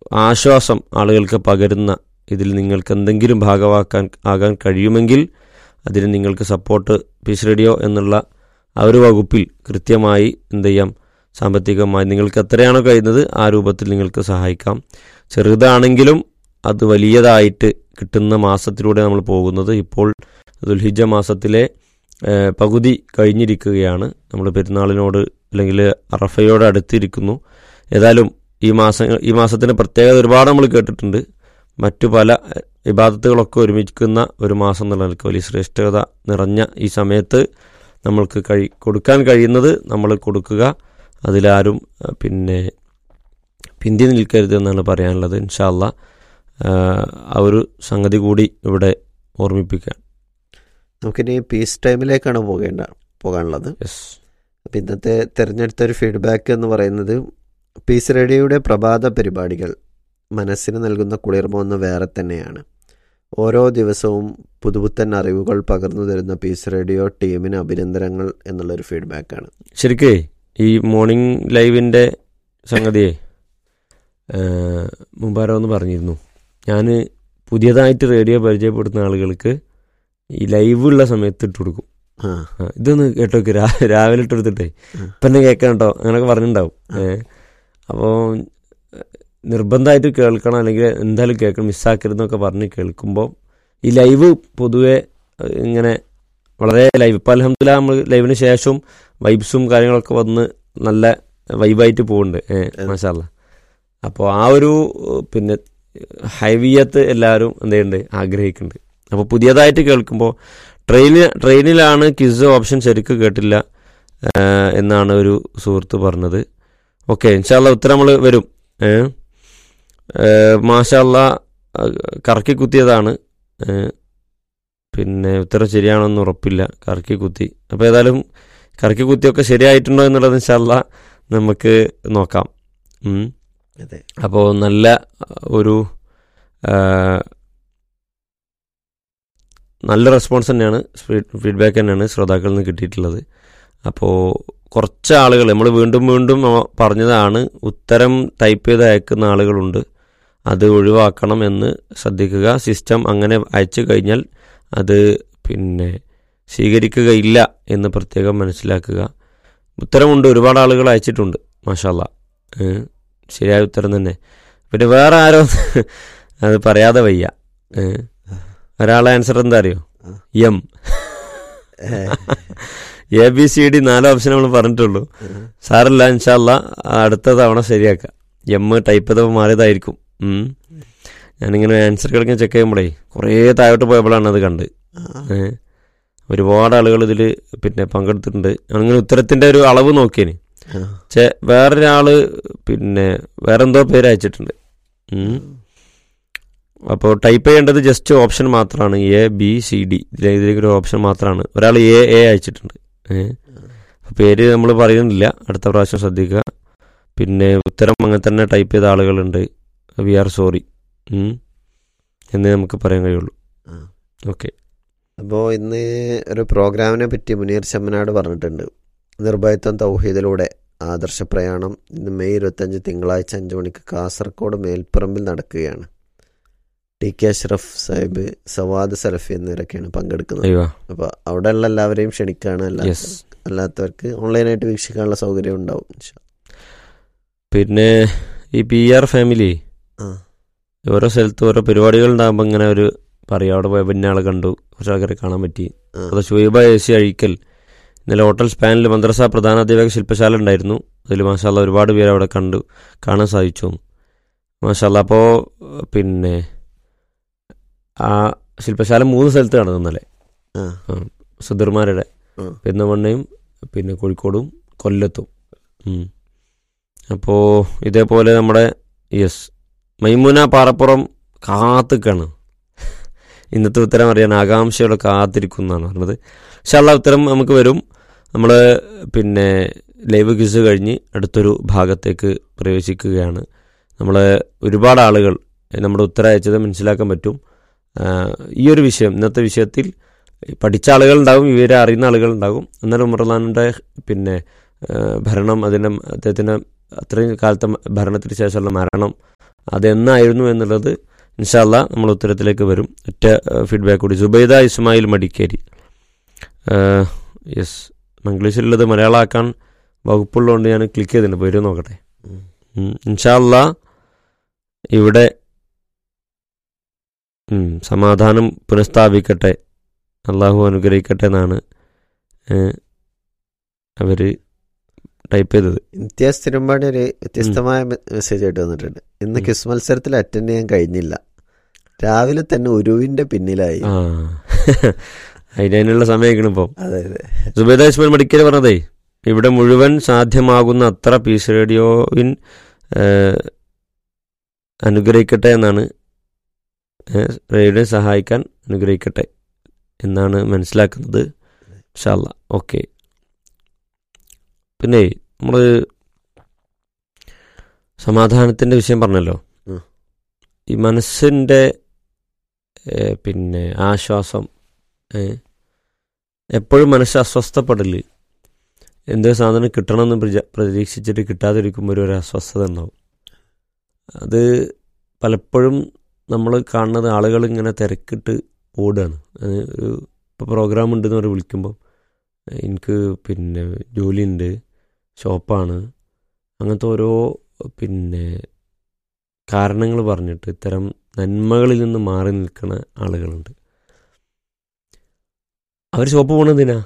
ആശ്വാസം ആളുകൾക്ക് പകരുന്ന ഇതിൽ നിങ്ങൾക്ക് എന്തെങ്കിലും ഭാഗമാക്കാൻ ആകാൻ കഴിയുമെങ്കിൽ അതിന് നിങ്ങൾക്ക് സപ്പോർട്ട് പീസ് റേഡിയോ എന്നുള്ള ആ ഒരു വകുപ്പിൽ കൃത്യമായി എന്ത് ചെയ്യാം സാമ്പത്തികമായി നിങ്ങൾക്ക് എത്രയാണോ കഴിയുന്നത് ആ രൂപത്തിൽ നിങ്ങൾക്ക് സഹായിക്കാം ചെറുതാണെങ്കിലും അത് വലിയതായിട്ട് കിട്ടുന്ന മാസത്തിലൂടെ നമ്മൾ പോകുന്നത് ഇപ്പോൾ ദുൽഹിജ മാസത്തിലെ ഏഹ്, പകുതി കഴിഞ്ഞിരിക്കുകയാണ് നമ്മൾ പെരുന്നാളിനോട് അല്ലെങ്കിൽ അറഫയോട് അടുത്തിരിക്കുന്നു ഏതായാലും ഈ മാസം ഈ മാസത്തിൻ്റെ പ്രത്യേകത ഒരുപാട് നമ്മൾ കേട്ടിട്ടുണ്ട് മറ്റു പല ഏഹ്, ഇബാദത്തുകളൊക്കെ ഒരുമിക്കുന്ന ഒരു മാസം എന്നുള്ള നിലയ്ക്ക് വലിയ ശ്രേഷ്ഠത നിറഞ്ഞ ഈ സമയത്ത് നമ്മൾക്ക് കഴി കൊടുക്കാൻ കഴിയുന്നത് നമ്മൾ കൊടുക്കുക അതിലാരും ഏഹ്, പിന്നെ പിന്തി നിൽക്കരുത് എന്നാണ് പറയാനുള്ളത് ഇൻഷാല്ല ആ ഒരു സംഗതി കൂടി ഇവിടെ ഓർമ്മിപ്പിക്കുക നമുക്കിനി പീസ് ടൈമിലേക്കാണ് പോകേണ്ട പോകാനുള്ളത് യെസ് അപ്പം ഇന്നത്തെ തിരഞ്ഞെടുത്ത ഒരു ഫീഡ്ബാക്ക് എന്ന് പറയുന്നത് പീസ് റേഡിയോയുടെ പ്രഭാത പരിപാടികൾ മനസ്സിന് നൽകുന്ന കുളിർമ ഒന്ന് വേറെ തന്നെയാണ് ഓരോ ദിവസവും പുതുപുത്തൻ അറിവുകൾ പകർന്നു തരുന്ന പീസ് റേഡിയോ ടീമിന് അഭിനന്ദനങ്ങൾ എന്നുള്ളൊരു ഫീഡ്ബാക്കാണ് ശരിക്കേ ഈ മോർണിംഗ് ലൈവിൻ്റെ സംഗതിയെ ഏഹ്, മുമ്പാരോ ഒന്ന് പറഞ്ഞിരുന്നു ഞാൻ പുതിയതായിട്ട് റേഡിയോ പരിചയപ്പെടുത്തുന്ന ആളുകൾക്ക് ഈ ലൈവ് ഉള്ള സമയത്ത് ഇട്ട് കൊടുക്കും ആ ആ, ഇതൊന്ന് കേട്ടോക്ക് രാ രാവിലെ ഇട്ട് കൊടുത്തിട്ടേ ഉം. ഇപ്പം തന്നെ കേൾക്കാം കേട്ടോ അങ്ങനെയൊക്കെ പറഞ്ഞിട്ടുണ്ടാവും ആ. ഏഹ് അപ്പോൾ നിർബന്ധമായിട്ട് കേൾക്കണം അല്ലെങ്കിൽ എന്തായാലും കേൾക്കണം മിസ്സാക്കരുതെന്നൊക്കെ പറഞ്ഞ് കേൾക്കുമ്പോൾ ഈ ലൈവ് പൊതുവെ ഏഹ്, ഇങ്ങനെ വളരെ ലൈവ് ഇപ്പം അലഹമില്ല നമ്മൾ ലൈവിന് ശേഷം വൈബ്സും കാര്യങ്ങളൊക്കെ വന്ന് നല്ല വൈബായിട്ട് പോകുന്നുണ്ട് ഏഹ് ഉം. മാഷാല്ല അപ്പോൾ ആ ഒരു ഏഹ്, പിന്നെ ഹൈവിയത്ത് എല്ലാവരും എന്ത് ചെയ്യുന്നുണ്ട് ആഗ്രഹിക്കുന്നുണ്ട് അപ്പോൾ പുതിയതായിട്ട് കേൾക്കുമ്പോൾ ട്രെയിനിൽ ട്രെയിനിലാണ് കിസ് ഓപ്ഷൻ ശരിക്കും കേട്ടില്ല ഏഹ്, എന്നാണ് ഒരു സുഹൃത്ത് പറഞ്ഞത് ഓക്കെ ഇൻഷാല്ല ഉത്തരം നമ്മൾ വരും ഏഹ് മാഷാല്ല കറക്കി കുത്തിയതാണ് ഏഹ്, പിന്നെ ഉത്തരം ശരിയാണെന്ന് ഉറപ്പില്ല കറക്കി കുത്തി അപ്പോൾ ഏതായാലും കറക്കി കുത്തിയൊക്കെ ശരിയായിട്ടുണ്ടോ എന്നുള്ളത് ഇൻഷാല്ല നമുക്ക് നോക്കാം ഉം. അതെ അപ്പോൾ നല്ല ഒരു ആ, നല്ല റെസ്പോൺസ് തന്നെയാണ് ഫീഡ്ബാക്ക് തന്നെയാണ് ശ്രോതാക്കളിൽ നിന്ന് കിട്ടിയിട്ടുള്ളത് അപ്പോൾ കുറച്ച് ആളുകൾ നമ്മൾ വീണ്ടും വീണ്ടും നമ്മ പറഞ്ഞതാണ് ഉത്തരം ടൈപ്പ് ചെയ്ത് അയക്കുന്ന ആളുകളുണ്ട് അത് ഒഴിവാക്കണം എന്ന് ശ്രദ്ധിക്കുക സിസ്റ്റം അങ്ങനെ അയച്ചു കഴിഞ്ഞാൽ അത് പിന്നെ സ്വീകരിക്കുകയില്ല എന്ന് പ്രത്യേകം മനസ്സിലാക്കുക ഉത്തരമുണ്ട് ഒരുപാട് ആളുകൾ അയച്ചിട്ടുണ്ട് മാഷാല്ല ശരിയായ ഉത്തരം തന്നെ പിന്നെ വേറെ ആരോ അത് പറയാതെ വയ്യ ഏ. ഒരാളെ ആൻസർ എന്താ അറിയോ ആ. എം എ ബി സി ഡി നാല് ഓപ്ഷൻ നമ്മൾ പറഞ്ഞിട്ടുള്ളൂ സാറില്ല ഇൻഷാല്ല അടുത്ത തവണ ശരിയാക്കാം എം ടൈപ്പ് ചെയ്തപ്പോൾ മാറിയതായിരിക്കും ഉം. ഞാനിങ്ങനെ ആൻസർ ഇങ്ങനെ ചെക്ക് ചെയ്യുമ്പോഴേ കുറേ താഴോട്ട് പോയപ്പോഴാണ് അത് കണ്ട് ഏ. ഒരുപാട് ആളുകൾ ഇതിൽ പിന്നെ പങ്കെടുത്തിട്ടുണ്ട് അങ്ങനെ ഉത്തരത്തിന്റെ ഒരു അളവ് നോക്കിയേന് പക്ഷെ വേറൊരാള് പിന്നെ വേറെന്തോ പേര് അയച്ചിട്ടുണ്ട് ഉം. അപ്പോൾ ടൈപ്പ് ചെയ്യേണ്ടത് ജസ്റ്റ് ഓപ്ഷൻ മാത്രമാണ് എ ബി സി ഡി ഇതിലേക്ക് ഒരു ഓപ്ഷൻ മാത്രമാണ് ഒരാൾ എ എ അയച്ചിട്ടുണ്ട് ഏഹ് അപ്പോൾ പേര് നമ്മൾ പറയുന്നില്ല അടുത്ത പ്രാവശ്യം ശ്രദ്ധിക്കുക പിന്നെ ഉത്തരം അങ്ങനെ തന്നെ ടൈപ്പ് ചെയ്ത ആളുകളുണ്ട് വി ആർ സോറി എന്നേ നമുക്ക് പറയാൻ കഴിയുള്ളൂ ആ. ഓക്കെ അപ്പോൾ ഇന്ന് ഒരു പ്രോഗ്രാമിനെ പറ്റി മുനീർ ചമ്മനാട് പറഞ്ഞിട്ടുണ്ട് നിർഭയത്വം തൗഹീദിലൂടെ ആദർശ പ്രയാണം ഇന്ന് മെയ് ഇരുപത്തഞ്ച് തിങ്കളാഴ്ച അഞ്ച് മണിക്ക് കാസർഗോഡ് മേൽപ്പറമ്പിൽ നടക്കുകയാണ് ടി കെ അഷ്റഫ് സാഹിബ് സവാദ് സലഫി എന്നിവരൊക്കെയാണ് പങ്കെടുക്കുന്നത് അയ്യോ അപ്പോൾ അവിടെയുള്ള എല്ലാവരെയും ക്ഷണിക്കുകയാണ് അല്ലാ യെസ് അല്ലാത്തവർക്ക് ഓൺലൈനായിട്ട് വീക്ഷിക്കാനുള്ള സൗകര്യം ഉണ്ടാവും ഇൻഷാ. പിന്നെ ഈ പി ആർ ഫാമിലി ആ ഓരോ സ്ഥലത്ത് ഓരോ പരിപാടികൾ ഉണ്ടാകുമ്പോൾ ഇങ്ങനെ ഒരു പറയും അവിടെ പോയ പിന്നെ ആളെ കണ്ടു കുറച്ച് ആൾക്കാരെ കാണാൻ പറ്റി ആ. അത് ഷുഹൈബ എ സി അഴിക്കൽ ഇന്നലെ ഹോട്ടൽ സ്പാനിൽ മദ്രസ പ്രധാനാധ്യാപക ശില്പശാല ഉണ്ടായിരുന്നു അതിൽ മാഷാല്ല ഒരുപാട് പേര് അവിടെ കണ്ടു കാണാൻ സാധിച്ചു മാഷാല്ല അപ്പോൾ പിന്നെ ആ ശില്പശാല മൂന്ന് സ്ഥലത്ത് നടന്നു ഇന്നലെ ആ സുധീർമാരുടെ ആ. പെരുന്നമണ്ണയും പിന്നെ കോഴിക്കോടും കൊല്ലത്തും അപ്പോൾ ഇതേപോലെ നമ്മുടെ യെസ് മൈമുന പാറപ്പുറം കാത്തുക്കാണ് ഇന്നത്തെ ഉത്തരം അറിയാൻ ആകാംക്ഷയോടെ കാത്തിരിക്കുന്നതാണ് പറഞ്ഞത് പക്ഷെ ഉത്തരം നമുക്ക് വരും നമ്മൾ പിന്നെ ലൈവ് ക്വിസ് കഴിഞ്ഞ് അടുത്തൊരു ഭാഗത്തേക്ക് പ്രവേശിക്കുകയാണ് നമ്മൾ ഒരുപാട് ആളുകൾ നമ്മുടെ ഉത്തരം അയച്ചത് മനസ്സിലാക്കാൻ പറ്റും ആ, ഈ ഒരു വിഷയം ഇന്നത്തെ വിഷയത്തിൽ പഠിച്ച ആളുകളുണ്ടാകും ഇവരെ അറിയുന്ന ആളുകളുണ്ടാകും എന്നാലും ഉമർലാനിൻ്റെ പിന്നെ ആ, ഭരണം അതിൻ്റെ അദ്ദേഹത്തിൻ്റെ അത്രയും കാലത്തെ ഭരണത്തിന് ശേഷമുള്ള മരണം അതെന്നായിരുന്നു എന്നുള്ളത് ഇൻഷാല്ല നമ്മൾ ഉത്തരത്തിലേക്ക് വരും ഒറ്റ ഫീഡ്ബാക്ക് കൂടി സുബൈദ ഇസ്മായിൽ മടിക്കേരി യെസ് മംഗ്ലീഷിലുള്ളത് മലയാളമാക്കാൻ വകുപ്പുള്ളതുകൊണ്ട് ഞാൻ ക്ലിക്ക് ചെയ്തിട്ടുണ്ട് പേര് നോക്കട്ടെ ഉം. ഇൻഷാല്ല ഇവിടെ ഉം, സമാധാനം പുനഃസ്ഥാപിക്കട്ടെ അള്ളാഹു അനുഗ്രഹിക്കട്ടെ എന്നാണ് അവർ ടൈപ്പ് ചെയ്തത് ഇംതിയാസ് തിരുമ്പാടി ഒരു വ്യത്യസ്തമായ മെസ്സേജ് ആയിട്ട് വന്നിട്ടുണ്ട് ഇന്ന് ഉം. ക്വിസ് മത്സരത്തിൽ അറ്റൻഡ് ചെയ്യാൻ കഴിഞ്ഞില്ല രാവിലെ തന്നെ ഉരുവിന്റെ പിന്നിലായി ആ അതിനുള്ള സമയമാണ് ഇപ്പം അതെ അതെ സുബൈദ ഇസ്മാൽ മടിക്കൽ പറഞ്ഞതേ ഇവിടെ മുഴുവൻ സാധ്യമാകുന്ന അത്ര പീസ് റേഡിയോവിൻ ഏഹ്, അനുഗ്രഹിക്കട്ടെ എന്നാണ് ഏഹ്, റേഡിയോ സഹായിക്കാൻ അനുഗ്രഹിക്കട്ടെ എന്നാണ് മനസ്സിലാക്കുന്നത് ഷാല്ല ഓക്കെ പിന്നെ നമ്മൾ സമാധാനത്തിൻ്റെ വിഷയം പറഞ്ഞല്ലോ ഉം. ഈ മനസ്സിൻ്റെ ഏഹ്, പിന്നെ ആശ്വാസം ഏഹ്, എപ്പോഴും മനസ്സ് അസ്വസ്ഥപ്പെടല് എന്തോ സാധനം കിട്ടണമെന്ന് പ്രജ- പ്രതീക്ഷിച്ചിട്ട് കിട്ടാതിരിക്കുമ്പോൾ ഒരു അസ്വസ്ഥത ഉണ്ടാവും അത് പലപ്പോഴും നമ്മൾ കാണുന്നത് ആളുകൾ ഇങ്ങനെ തിരക്കിട്ട് ഓടുകയാണ് അത് ഒരു ഇപ്പോൾ പ്രോഗ്രാം ഉണ്ടെന്ന് പറഞ്ഞ് വിളിക്കുമ്പോൾ എനിക്ക് പിന്നെ ജോലിയുണ്ട് ഷോപ്പാണ് അങ്ങനത്തെ ഓരോ പിന്നെ കാരണങ്ങൾ പറഞ്ഞിട്ട് ഇത്തരം നന്മകളിൽ നിന്ന് മാറി നിൽക്കുന്ന ആളുകളുണ്ട് അവർ ഷോപ്പ് പോകണെന്തിനാ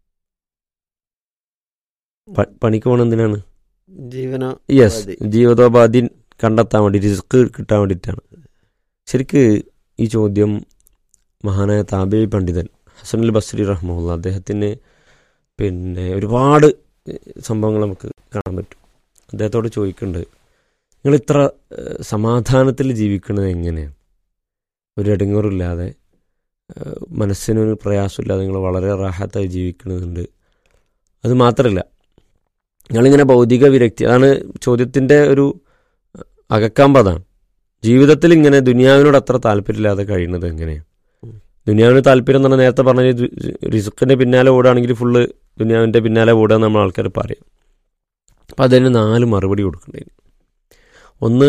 പ- പണിക്ക് പോകണെന്തിനാണ് ജീവനോ യെസ് ഉപാധി. ജീവിതോപാധി കണ്ടെത്താൻ വേണ്ടി റിസ്ക് കിട്ടാൻ വേണ്ടിയിട്ടാണ് ശരിക്ക് ഈ ചോദ്യം മഹാനായ താബേഴി പണ്ഡിതൻ ഹസനുൽ ബസ്രി റഹ്മുല്ല അദ്ദേഹത്തിന് പിന്നെ ഒരുപാട് സംഭവങ്ങൾ നമുക്ക് കാണാൻ പറ്റും അദ്ദേഹത്തോട് ചോദിക്കുന്നുണ്ട് നിങ്ങൾ ഇത്ര ഏഹ്, സമാധാനത്തിൽ ജീവിക്കുന്നത് എങ്ങനെയാണ് ഒരു ഇടങ്ങൂറില്ലാതെ ഏഹ്, മനസ്സിനൊരു പ്രയാസമില്ലാതെ നിങ്ങൾ വളരെ റാഹത്തായി ജീവിക്കുന്നുണ്ട് അത് മാത്രമല്ല നിങ്ങളിങ്ങനെ ഭൗതിക വിരക്തി അതാണ് ചോദ്യത്തിൻ്റെ ഒരു അകക്കാമ്പതാണ് ജീവിതത്തിൽ ഇങ്ങനെ ദുനിയാവിനോട് അത്ര താല്പര്യമില്ലാതെ കഴിയുന്നത് എങ്ങനെയാണ് ഉം. ദുനിയാവിന് താല്പര്യം എന്ന് പറഞ്ഞാൽ നേരത്തെ പറഞ്ഞ റിസ്ക്കിൻ്റെ പിന്നാലെ ഓടുകയാണെങ്കിൽ ഫുള്ള് ദുനിയാവിൻ്റെ പിന്നാലെ ഓടുക നമ്മൾ ആൾക്കാർ പറയും അപ്പം അതിന് നാല് മറുപടി കൊടുക്കേണ്ടി ഒന്ന്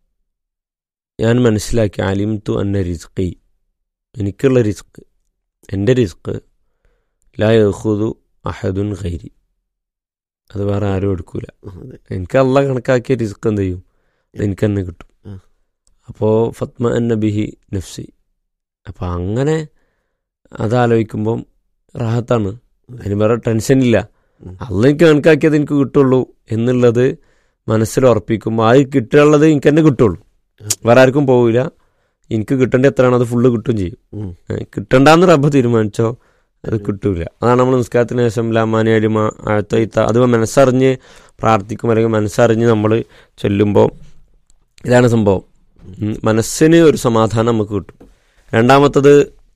ഞാൻ മനസ്സിലാക്കി ആലിം തു അന്ന റിസ്കി എനിക്കുള്ള റിസ്ക് എൻ്റെ റിസ്ക് ലാ യഹുദു അഹദുൻ ഖൈരി അത് വേറെ ആരും എടുക്കൂല അതെ. എനിക്ക് അള്ള കണക്കാക്കിയ റിസ്ക് എന്ത് ചെയ്യും അത് എനിക്ക് തന്നെ കിട്ടും ആ. അപ്പോൾ ഫത്മ അന്ന ബിഹി നഫ്സി അപ്പോൾ അങ്ങനെ അതാലോചിക്കുമ്പം റാഹത്താണ് അതിന് വേറെ ടെൻഷനില്ല ഉം. അള്ള എനിക്ക് കണക്കാക്കിയത് എനിക്ക് കിട്ടുള്ളൂ എന്നുള്ളത് മനസ്സിൽ ഉറപ്പിക്കുമ്പോൾ അത് കിട്ടാനുള്ളത് എനിക്ക് തന്നെ കിട്ടുള്ളൂ വേറെ ആർക്കും പോവില്ല എനിക്ക് കിട്ടേണ്ട എത്രയാണോ അത് ഫുള്ള് കിട്ടും ചെയ്യും ഉം. ഏ, കിട്ടണ്ടെന്ന് റബ്ബ് തീരുമാനിച്ചോ അത് കിട്ടൂല അതാണ് നമ്മൾ നിസ്കാരത്തിന് ശേഷം ലാമാനി അടിമ ആഴത്തൈത്ത അത് മനസ്സറിഞ്ഞ് പ്രാർത്ഥിക്കും അല്ലെങ്കിൽ മനസ്സറിഞ്ഞ് നമ്മൾ ചൊല്ലുമ്പോൾ ഇതാണ് സംഭവം ഉം, മനസ്സിന് ഒരു സമാധാനം നമുക്ക് കിട്ടും രണ്ടാമത്തത്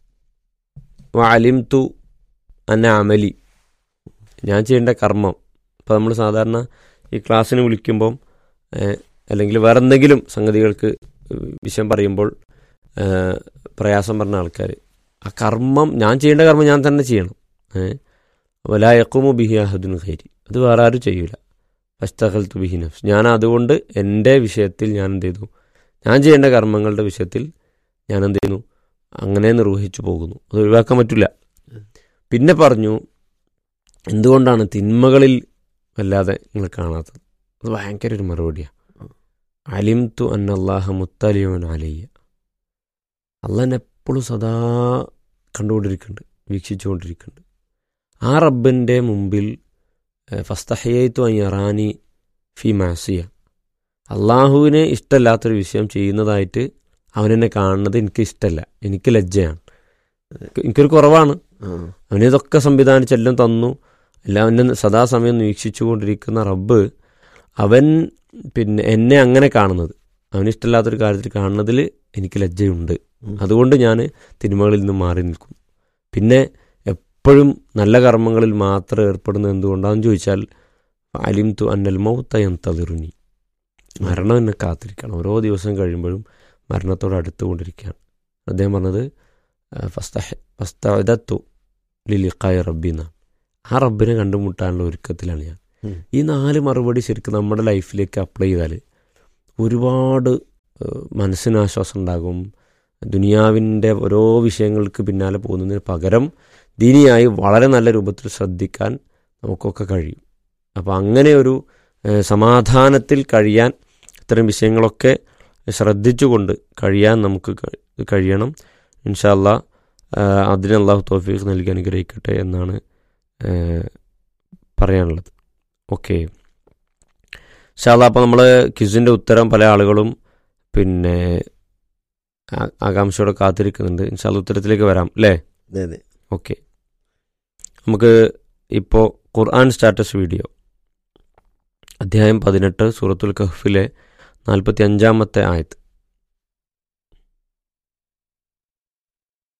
വാലിം തു അന്ന അമലി ഞാൻ ചെയ്യേണ്ട കർമ്മം ഇപ്പോൾ നമ്മൾ സാധാരണ ഈ ക്ലാസ്സിന് വിളിക്കുമ്പം ഏഹ്, അല്ലെങ്കിൽ വേറെ എന്തെങ്കിലും സംഗതികൾക്ക് വിഷയം പറയുമ്പോൾ ഏഹ്, പ്രയാസം പറഞ്ഞ ആൾക്കാർ ആ കർമ്മം ഞാൻ ചെയ്യേണ്ട കർമ്മം ഞാൻ തന്നെ ചെയ്യണം ഏഹ് വലായക്കുമു ബിഹി അഹദുൻ ഖൈരി അത് വേറെ ആരും ചെയ്യൂല ഫസ്തഖൽ തു ബിഹി നഫ്സ് ഞാൻ അതുകൊണ്ട് എൻ്റെ വിഷയത്തിൽ ഞാൻ എന്ത് ചെയ്തു ഞാൻ ചെയ്യേണ്ട കർമ്മങ്ങളുടെ വിഷയത്തിൽ ഞാൻ എന്ത് ചെയ്യുന്നു അങ്ങനെ നിർവഹിച്ചു പോകുന്നു അത് ഒഴിവാക്കാൻ പറ്റില്ല പിന്നെ പറഞ്ഞു എന്തുകൊണ്ടാണ് തിന്മകളിൽ വല്ലാതെ നിങ്ങൾ കാണാത്തത് അത് ഭയങ്കര ഒരു മറുപടിയാണ് അലിം തു അന്നല്ലാഹ മുത്തലിയോൻ അലയ്യ അള്ളാൻ എപ്പോഴും സദാ കണ്ടുകൊണ്ടിരിക്കുന്നുണ്ട് വീക്ഷിച്ചുകൊണ്ടിരിക്കുന്നുണ്ട് ആ റബ്ബിൻ്റെ മുമ്പിൽ ഫസ്തഹയ്യത്തു അയ്യറാനി ഫി മാസിയ അള്ളാഹുവിനെ ഇഷ്ടമല്ലാത്തൊരു വിഷയം ചെയ്യുന്നതായിട്ട് അവനെന്നെ കാണുന്നത് എനിക്ക് ഇഷ്ടമല്ല എനിക്ക് ലജ്ജയാണ് എനിക്കൊരു കുറവാണ് ആ. അവന് ഇതൊക്കെ സംവിധാനിച്ച് എല്ലാം തന്നു എല്ലാം എന്നെ സദാസമയം വീക്ഷിച്ചുകൊണ്ടിരിക്കുന്ന റബ്ബ് അവൻ പിന്നെ എന്നെ അങ്ങനെ കാണുന്നത് അവന് ഇഷ്ടമില്ലാത്തൊരു കാര്യത്തിൽ കാണുന്നതിൽ എനിക്ക് ലജ്ജയുണ്ട് ഉം. അതുകൊണ്ട് ഞാൻ തിന്മകളിൽ നിന്ന് മാറി നിൽക്കും പിന്നെ എപ്പോഴും നല്ല കർമ്മങ്ങളിൽ മാത്രം ഏർപ്പെടുന്നത് എന്തുകൊണ്ടാണെന്ന് ചോദിച്ചാൽ അലിം തു അന്നൽ മൗത്തയം തതിറുനി മരണം എന്നെ കാത്തിരിക്കണം ഓരോ ദിവസം കഴിയുമ്പോഴും മരണത്തോട് അടുത്തുകൊണ്ടിരിക്കുകയാണ് അദ്ദേഹം പറഞ്ഞത് ഫസ്തു ലിലിഖായ റബ്ബിന്നാണ് ആ റബ്ബിനെ കണ്ടുമുട്ടാനുള്ള ഒരുക്കത്തിലാണ് ഞാൻ ഉം. ഈ നാല് മറുപടി ശരിക്കും നമ്മുടെ ലൈഫിലേക്ക് അപ്ലൈ ചെയ്താൽ ഒരുപാട് ഏഹ്, മനസ്സിന് ആശ്വാസം ഉണ്ടാകും ദുനിയാവിൻ്റെ ഓരോ വിഷയങ്ങൾക്ക് പിന്നാലെ പോകുന്നതിന് പകരം ദീനിയായി വളരെ നല്ല രൂപത്തിൽ ശ്രദ്ധിക്കാൻ നമുക്കൊക്കെ കഴിയും അപ്പോൾ അങ്ങനെ ഒരു ഏഹ്, സമാധാനത്തിൽ കഴിയാൻ ഇത്തരം വിഷയങ്ങളൊക്കെ ശ്രദ്ധിച്ചുകൊണ്ട് കഴിയാൻ നമുക്ക് കഴി- കഴിയണം ഇൻഷാല്ല അതിന് അള്ളാഹു തോഫീഖ് നൽകി അനുഗ്രഹിക്കട്ടെ എന്നാണ് ഏഹ്, പറയാനുള്ളത് ഓക്കെ ഇൻഷാല്ല അപ്പോൾ നമ്മൾ ക്വിസിൻ്റെ ഉത്തരം പല ആളുകളും പിന്നെ ആ- ആകാംക്ഷയോടെ കാത്തിരിക്കുന്നുണ്ട് ഇൻഷാല്ല ഉത്തരത്തിലേക്ക് വരാം അല്ലേ അതെ അതെ ഓക്കെ നമുക്ക് ഇപ്പോൾ ഖുർആൻ സ്റ്റാറ്റസ് വീഡിയോ അധ്യായം പതിനെട്ട് സൂറത്തുൽ കഹ്ഫിലെ നാൽപ്പത്തി അഞ്ചാമത്തെ ആയത്ത്